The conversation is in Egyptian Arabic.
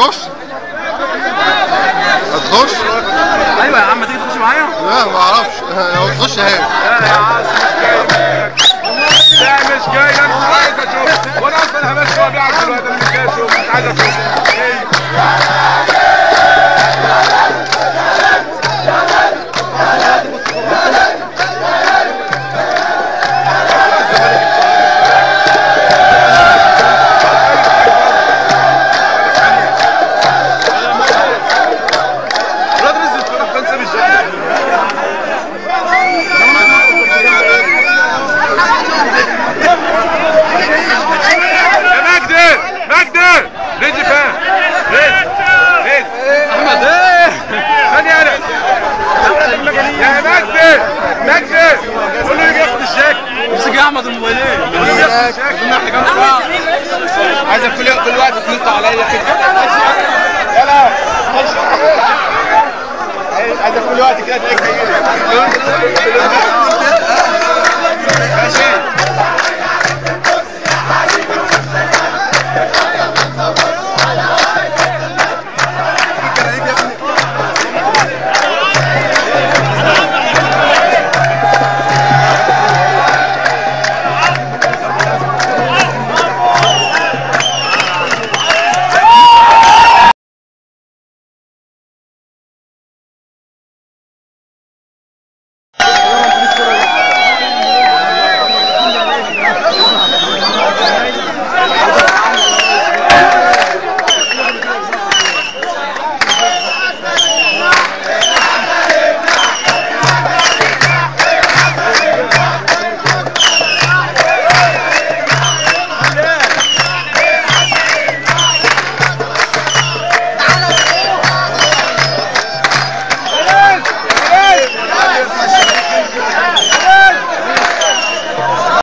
هتخش هتخش ايوه يا عم تيجي تخش معايا لا ما اعرفش لو تخش اهي لا يا عم مش جاي لا مش جاي انا مش عايز اشوف وانا اصلا همشي وابيعك دلوقتي انا مش جاي اشوف مش عايز اشوف إيه؟ الواد رزق تروح فين ساب الجاكيت يا مجدي مجدي رجي فين رجي رجي احمد ايه ثانية انا يا مجدي مجدي قول له يجي ياخد الشاك امسك يا احمد الموبايلين قول له ياخد الشاك عايزك كل كل وقت تنط عليا كده يلا عايزك كل وقت كده تلاقيك جاي لي. ماشي